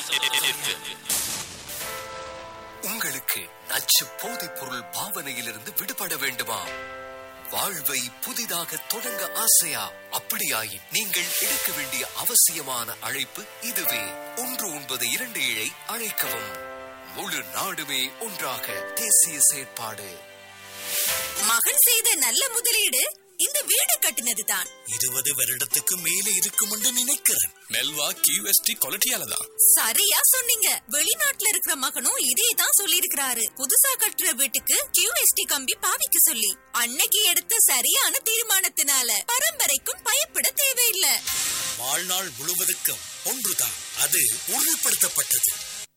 உங்களுக்கு நச்சு போதைப் பொருள் பாவனையிலிருந்து விடுபட வேண்டுமா வாழ்வை புதிதாக தொடங்க ஆசையா அப்படியாயின் நீங்கள் எடுக்க வேண்டிய அவசியமான அழைப்பு இதுவே ஒன்று ஒன்பது இரண்டு ஏழை அழைக்கவும் முழு நாடுமே ஒன்றாக தேசிய செயற்பாடு மகன் செய்த நல்ல முதலீடு இந்த வீடு கட்டினதுதான் இருபது வருடத்துக்கு மேலே இருக்கும் என்று நினைக்கிறேன் மெல்வா கியூஎஸ்டி குவாலிட்டியால தான் சரியா சொன்னீங்க வெளிநாட்டுல இருக்கிற மகனும் இதே தான் சொல்லியிருக்கிறாரு புதுசா கட்டுற வீட்டுக்கு கியூஎஸ்டி கம்பி பாவிக்க சொல்லி அன்னைக்கு எடுத்த சரியான தீர்மானத்தினால பரம்பரைக்கும் பயப்பட தேவையில்லை வாழ்நாள் முழுவதுக்கும் ஒன்றுதான் அது உறுதிப்படுத்தப்பட்டது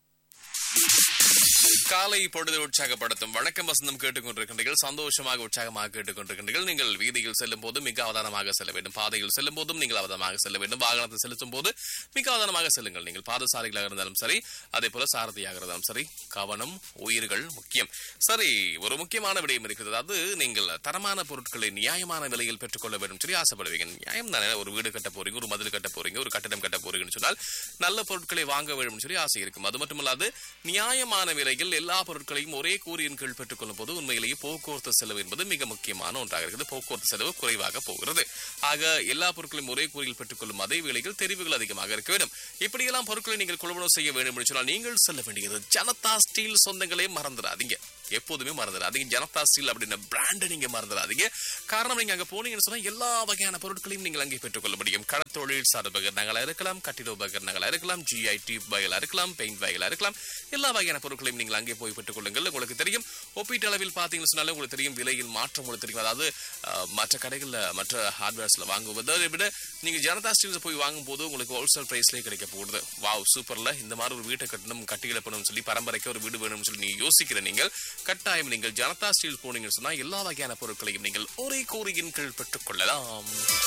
காலை பொழுது உற்சாகப்படுத்தும் வணக்கம் வசந்தம் கேட்டுக்கொண்டிருக்கின்றீர்கள் சந்தோஷமாக உற்சாகமாக கேட்டுக்கொண்டிருக்கின்றீர்கள் நீங்கள் வீதியில் செல்லும் போது மிக அவதானமாக செல்ல வேண்டும் பாதையில் செல்லும் போதும் நீங்கள் அவதானமாக செல்ல வேண்டும் வாகனத்தை செலுத்தும் போது மிக அவதானமாக செல்லுங்கள் நீங்கள் பாதசாரிகளாக இருந்தாலும் சரி அதே போல சாரதியாக இருந்தாலும் சரி கவனம் உயிர்கள் முக்கியம் சரி ஒரு முக்கியமான விடயம் இருக்கிறது அது நீங்கள் தரமான பொருட்களை நியாயமான விலையில் பெற்றுக்கொள்ள வேண்டும் சொல்லி ஆசைப்படுவீங்க நியாயம் தானே ஒரு வீடு கட்ட போறீங்க ஒரு மதில் கட்ட போறீங்க ஒரு கட்டடம் கட்ட போறீங்கன்னு சொன்னால் நல்ல பொருட்களை வாங்க வேண்டும் சொல்லி ஆசை இருக்கும் அது மட்டுமல்லாது நியாயமான விலையில் எல்லா பொருட்களையும் ஒரே கூறியின் கீழ் பெற்றுக்கொள்ளும் போது உண்மையிலேயே போக்குவரத்து செலவு என்பது மிக முக்கியமான ஒன்றாக இருக்குது போக்குவரத்து செலவு குறைவாக போகிறது ஆக எல்லா பொருட்களையும் ஒரே கூறியில் பெற்றுக்கொள்ளும் அதே வேளையில் தெரிவுகள் அதிகமாக இருக்க வேண்டும் இப்படியெல்லாம் பொருட்களை நீங்கள் கொள்வனவு செய்ய வேண்டும் என்று சொன்னால் நீங்கள் செல்ல வேண்டியது ஜனதா ஸ்டீல் சொந்தங்களே மறந்துடாதீங்க எப்போதுமே மறந்துடாதீங்க ஜனதா ஸ்டீல் அப்படின்ற பிராண்டை நீங்க மறந்துடாதீங்க காரணம் நீங்க அங்க போனீங்கன்னு சொன்னா எல்லா வகையான பொருட்களையும் நீங்கள் அங்கே பெற்றுக்கொள்ள முடியும் கடத்தொழில் சார் உபகரணங்களா இருக்கலாம் கட்டிட உபகரணங்களா இருக்கலாம் ஜிஐடி வகைகளா இருக்கலாம் பெயிண்ட் வகைகளா இருக்கலாம் எல்லா வகையான பொருட்களையும் நீங்கள் அங்கே போய் பெற்றுக் கொள்ளுங்கள் உங்களுக்கு தெரியும் ஒப்பீட்டு அளவில் பார்த்தீங்கன்னு சொன்னாலும் உங்களுக்கு தெரியும் விலையில் மாற்றம் உங்களுக்கு தெரியும் அதாவது அஹ், மற்ற கடைகளில் மற்ற ஹார்ட்வேர்ஸ்ல வாங்குவதை விட நீங்க ஜனதா ஸ்டீல்ஸ் போய் வாங்கும் போது உங்களுக்கு ஹோல்சேல் பிரைஸ்லேயே கிடைக்க போகுது வாவ் சூப்பர்ல இந்த மாதிரி ஒரு வீட்டை கட்டணும் கட்டி இழப்பணும் சொல்லி பரம்பரைக்கு ஒரு வீடு வேணும்னு சொல்லி நீங்க யோசிக்கிற நீங்கள் கட்டாயம் நீங்கள் ஜனதா ஸ்டீல் போனீங்கன்னு சொன்னா எல்லா வகையான பொருட்களையும் நீங்கள் ஒரே கோரியின் கீழ் பெற்றுக் கொள்ளலாம்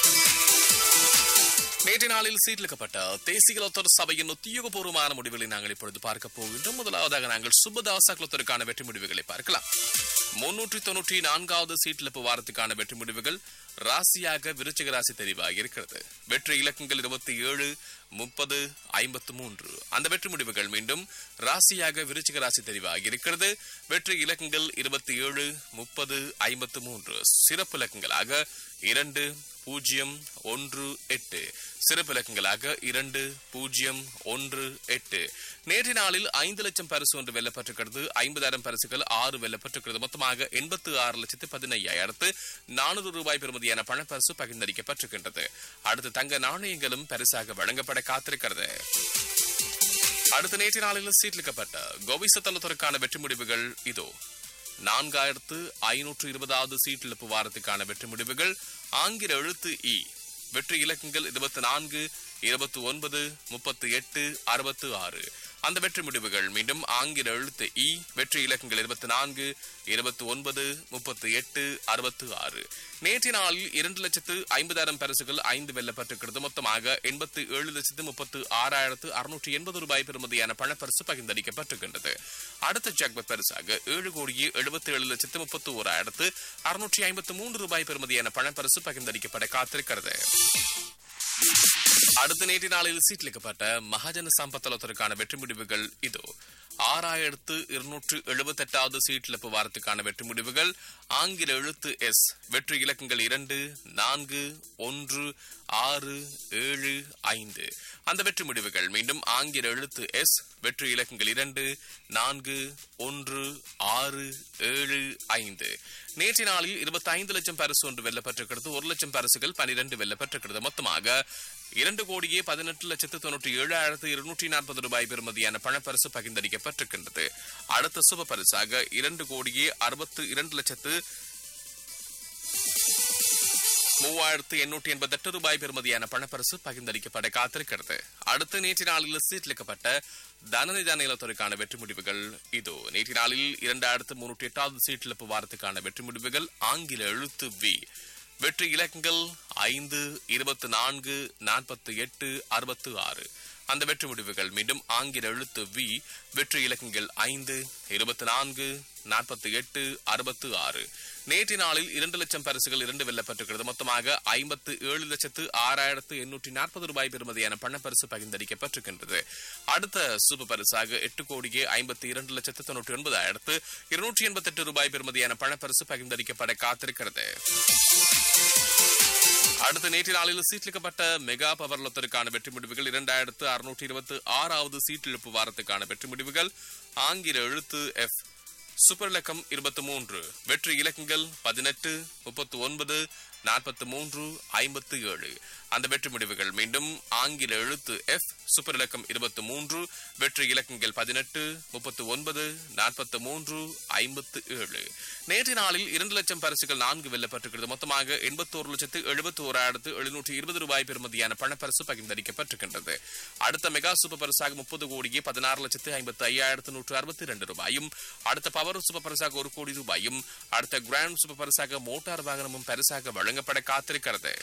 நேற்று நாளில் சீர்லிக்கப்பட்ட தேசிய லோத்தர் சபையின் உத்தியோகபூர்வமான முடிவுகளை நாங்கள் இப்பொழுது பார்க்க போகின்றோம் முதலாவதாக நாங்கள் சுபதாச குலத்திற்கான வெற்றி முடிவுகளை பார்க்கலாம் முன்னூற்றி தொன்னூற்றி நான்காவது சீட்டிழப்பு வாரத்துக்கான வெற்றி முடிவுகள் ராசியாக விருச்சிக ராசி தெரிவாகி இருக்கிறது வெற்றி இலக்கங்கள் இருபத்தி ஏழு முப்பது ஐம்பத்து மூன்று அந்த வெற்றி முடிவுகள் மீண்டும் ராசியாக விருச்சிக ராசி தெரிவாகி இருக்கிறது வெற்றி இலக்கங்கள் இருபத்தி ஏழு முப்பது ஐம்பத்து மூன்று சிறப்பு இலக்கங்களாக இரண்டு பூஜ்ஜியம் ஒன்று எட்டு சிறப்பு இலக்கங்களாக இரண்டு பூஜ்ஜியம் ஒன்று எட்டு நேற்று நாளில் ஐந்து லட்சம் பரிசு ஒன்று வெல்லப்பட்டிருக்கிறது ஐம்பதாயிரம் பரிசுகள் ஆறு வெல்லப்பட்டிருக்கிறது மொத்தமாக எண்பத்து ஆறு லட்சத்து பதினையாயிரத்து நானூறு ரூபாய் பெறுமதியான பணப்பரிசு பகிர்ந்தளிக்கப்பட்டிருக்கின்றது அடுத்து தங்க நாணயங்களும் பரிசாக வழங்கப்பட காத்திருக்கிறது அடுத்த நேற்று நாளில் சீட்லிக்கப்பட்ட கோவிசத்தலத்திற்கான வெற்றி முடிவுகள் இதோ நான்காயிரத்து ஐநூற்று இருபதாவது சீட்டிழப்பு வாரத்துக்கான வெற்றி முடிவுகள் ஆங்கில எழுத்து இ வெற்றி இலக்கங்கள் இருபத்தி நான்கு இருபத்தி ஒன்பது முப்பத்தி எட்டு அறுபத்து ஆறு அந்த வெற்றி முடிவுகள் மீண்டும் ஆங்கில எழுத்து இ வெற்றி இலக்கங்கள் இருபத்தி நான்கு இருபத்தி ஒன்பது முப்பத்தி எட்டு அறுபத்து ஆறு நேற்று நாளில் இரண்டு லட்சத்து ஐம்பதாயிரம் பரிசுகள் ஐந்து வெல்லப்பட்டிருக்கிறது மொத்தமாக எண்பத்து ஏழு லட்சத்து முப்பத்து ஆறாயிரத்து அறுநூற்றி எண்பது ரூபாய் பெறுமதியான பணப்பரிசு பகிர்ந்தளிக்கப்பட்டிருக்கின்றது அடுத்த ஜாக்பத் பரிசாக ஏழு கோடியே எழுபத்தி ஏழு லட்சத்து முப்பத்து ஓராயிரத்து அறுநூற்றி ஐம்பத்து மூன்று ரூபாய் பெறுமதியான பணப்பரிசு பகிர்ந்தளிக்கப்பட காத்திருக்கிறது அடுத்த நேற்று நாளில் சீட்லிக்கப்பட்ட மகாஜன சம்பத்தலத்திற்கான வெற்றி முடிவுகள் இதோ ஆறாயிரத்து இருநூற்று எழுபத்தி எட்டாவது சீட்டிழப்பு வாரத்துக்கான வெற்றி முடிவுகள் ஆங்கில எழுத்து எஸ் வெற்றி இலக்கங்கள் இரண்டு நான்கு ஒன்று ஆறு ஏழு ஐந்து அந்த வெற்றி முடிவுகள் மீண்டும் ஆங்கில எழுத்து எஸ் வெற்றி இலக்கங்கள் இரண்டு நான்கு ஒன்று ஆறு ஏழு ஐந்து நேற்று நாளில் இருபத்தி ஐந்து லட்சம் பரிசு ஒன்று வெல்லப்பட்டிருக்கிறது ஒரு லட்சம் பரிசுகள் பனிரெண்டு வெல்லப்பட்டிருக்கிறது மொத்தமாக இரண்டு கோடியே பதினெட்டு லட்சத்து தொண்ணூற்றி ஏழாயிரத்து இருநூற்றி நாற்பது ரூபாய் பெறுமதியான பணப்பரிசு பகிர்ந்தளிக்கப்பட்டிருக்கின்றது அடுத்த சுப பரிசாக இரண்டு கோடியே அறுபத்து இரண்டு லட்சத்து மூவாயிரத்து எண்ணூற்றி எண்பத்தி எட்டு ரூபாய் பெறுமதியான பணப்பரிசு பகிர்ந்தளிக்கப்பட காத்திருக்கிறது அடுத்த நேற்று நாளில் சீட்லிக்கப்பட்ட தனநிதான நிலத்துறைக்கான வெற்றி முடிவுகள் இதோ நேற்று நாளில் இரண்டாயிரத்து முன்னூற்றி எட்டாவது சீட்டிழப்பு வாரத்துக்கான வெற்றி முடிவுகள் ஆங்கில எழுத்து வி வெற்றி இலக்கங்கள் ஐந்து இருபத்தி நான்கு நாற்பத்தி எட்டு அறுபத்து ஆறு அந்த வெற்றி முடிவுகள் மீண்டும் ஆங்கில எழுத்து வி வெற்றி இலக்கங்கள் ஐந்து இருபத்தி நான்கு நாற்பத்தி எட்டு அறுபத்து ஆறு நேற்று நாளில் இரண்டு லட்சம் பரிசுகள் இரண்டு வெல்லப்பட்டிருக்கிறது மொத்தமாக ஐம்பத்து ஏழு லட்சத்து ஆறாயிரத்து எண்ணூற்றி நாற்பது ரூபாய் பெறுமதியான பணப்பரிசு பகிர்ந்தளிக்கப்பட்டிருக்கின்றது அடுத்த சூப்பர் பரிசாக எட்டு கோடியே ஐம்பத்தி இரண்டு லட்சத்து தொண்ணூற்றி ஒன்பதாயிரத்து இருநூற்றி எண்பத்தி எட்டு ரூபாய் பெறுமதியான பணப்பரிசு பகிர்ந்தளிக்கப்பட காத்திருக்கிறது அடுத்த நேற்று நாளில் சீட்டிலிக்கப்பட்ட மெகா பவர் லொத்தருக்கான வெற்றி முடிவுகள் இரண்டாயிரத்து அறுநூற்றி இருபத்தி ஆறாவது சீட்டிழப்பு வாரத்துக்கான வெற்றி முடிவுகள் ஆங்கில எழுத்து எஃப் சூப்பர் இலக்கம் இருபத்தி மூன்று வெற்றி இலக்கங்கள் பதினெட்டு முப்பத்தி ஒன்பது நாற்பத்தி மூன்று ஐம்பத்து ஏழு அந்த வெற்றி முடிவுகள் மீண்டும் ஆங்கில எழுத்து எஃப் சூப்பர் இலக்கம் இருபத்தி மூன்று வெற்றி இலக்கங்கள் பதினெட்டு முப்பத்தி ஒன்பது நாற்பத்தி மூன்று ஐம்பத்து ஏழு நேற்று நாளில் இரண்டு லட்சம் பரிசுகள் நான்கு வெல்லப்பட்டிருக்கிறது மொத்தமாக எண்பத்தோரு லட்சத்து எழுபத்தி ஓராயிரத்து எழுநூற்றி இருபது ரூபாய் பெறுமதியான பணப்பரிசு பகிர்ந்தளிக்கப்பட்டிருக்கின்றது அடுத்த மெகா சூப்பர் பரிசாக முப்பது கோடியே பதினாறு லட்சத்து ஐம்பத்தி ஐயாயிரத்து நூற்று அறுபத்தி இரண்டு ரூபாயும் அடுத்த பவர் சூப்பர் பரிசாக ஒரு கோடி ரூபாயும் அடுத்த கிராண்ட் சூப்பர் பரிசாக மோட்டார் வாகனமும் பரிசாக வழங்கப்பட காத்திருக்கிறது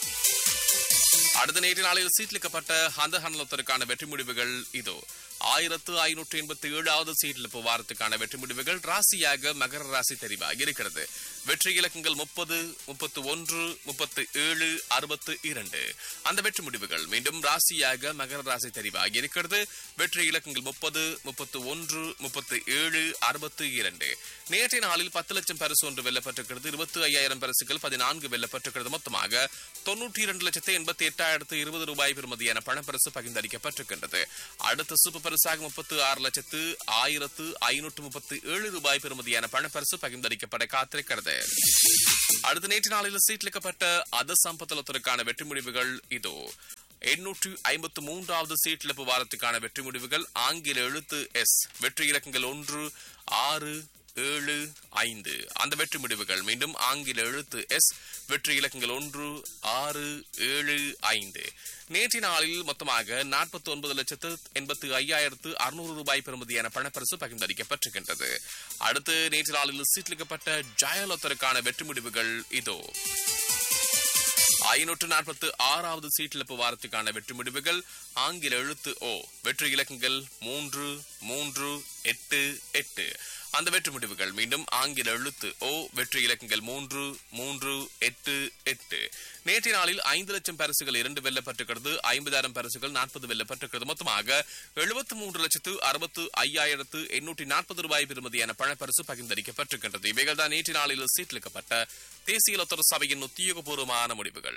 அடுத்த நேற்று நாளில் சீட்லிக்கப்பட்ட அந்த ஹனலத்திற்கான வெற்றி முடிவுகள் இதோ ஆயிரத்து ஐநூற்று எண்பத்தி ஏழாவது சீட்டில் வாரத்துக்கான வெற்றி முடிவுகள் ராசியாக மகர ராசி தெரிவாகி இருக்கிறது வெற்றி இலக்கங்கள் முப்பது முப்பத்து ஒன்று முப்பத்து ஏழு அறுபத்து இரண்டு அந்த வெற்றி முடிவுகள் மீண்டும் ராசியாக மகர ராசி தெரிவாகி இருக்கிறது வெற்றி இலக்கங்கள் முப்பது முப்பத்து ஒன்று முப்பத்து ஏழு அறுபத்து இரண்டு நேற்றைய நாளில் பத்து லட்சம் பரிசு ஒன்று வெல்லப்பட்டிருக்கிறது இருபத்தி ஐயாயிரம் பரிசுகள் பதினான்கு வெல்லப்பட்டிருக்கிறது மொத்தமாக தொன்னூற்றி இரண்டு லட்சத்து எண்பத்தி எட்டாயிரத்து இருபது ரூபாய் பெறுமதியான பணப்பரிசு பகிர்ந்தளிக்கப்பட்டிருக்கின்றது அடுத்த சூப்பர் பரிசாக முப்பத்து ஆறு லட்சத்து ஆயிரத்து ஐநூற்று முப்பத்து ஏழு ரூபாய் பெறுமதியான பணப்பரிசு பகிர்ந்தளிக்கப்பட காத்திருக்கிறது அடுத்த நேற்று நாளில் சீட்லிக்கப்பட்ட அத சம்பத்தலத்திற்கான வெற்றி முடிவுகள் இதோ எண்ணூற்று ஐம்பத்து மூன்றாவது சீட்டிழப்பு வாரத்துக்கான வெற்றி முடிவுகள் ஆங்கில எழுத்து எஸ் வெற்றி இலக்கங்கள் ஒன்று ஆறு ஏழு ஐந்து அந்த வெற்றி முடிவுகள் மீண்டும் ஆங்கில எழுத்து எஸ் வெற்றி இலக்கங்கள் ஒன்று ஆறு ஏழு ஐந்து நேற்று நாளில் மொத்தமாக நாற்பத்தி ஒன்பது லட்சத்து எண்பத்து ஐயாயிரத்து அறுநூறு ரூபாய் பெறுமதியான பணப்பரிசு பகிர்ந்தளிக்கப்பட்டிருக்கின்றது அடுத்து நேற்று நாளில் சீட்லிக்கப்பட்ட ஜயலொத்தருக்கான வெற்றி முடிவுகள் இதோ ஐநூற்று நாற்பத்து ஆறாவது சீட்டிழப்பு வாரத்துக்கான வெற்றி முடிவுகள் ஆங்கில எழுத்து ஓ வெற்றி இலக்கங்கள் மூன்று மூன்று எட்டு எட்டு அந்த வெற்றி முடிவுகள் மீண்டும் ஆங்கில எழுத்து ஓ வெற்றி இலக்கங்கள் மூன்று மூன்று எட்டு எட்டு நேற்றைய நாளில் ஐந்து லட்சம் பரிசுகள் இரண்டு வெல்லப்பட்டிருக்கிறது ஐம்பதாயிரம் பரிசுகள் நாற்பது வெல்லப்பட்டிருக்கிறது மொத்தமாக எழுபத்து மூன்று லட்சத்து அறுபத்து ஐயாயிரத்து எண்ணூற்றி நாற்பது ரூபாய் பெறுமதியான பணப்பரிசு பகிர்ந்தளிக்கப்பட்டிருக்கின்றது இவைகள் தான் நேற்று நாளில் சீட்டிலிக்கப்பட்ட தேசிய லொத்தர சபையின் உத்தியோகபூர்வமான முடிவுகள்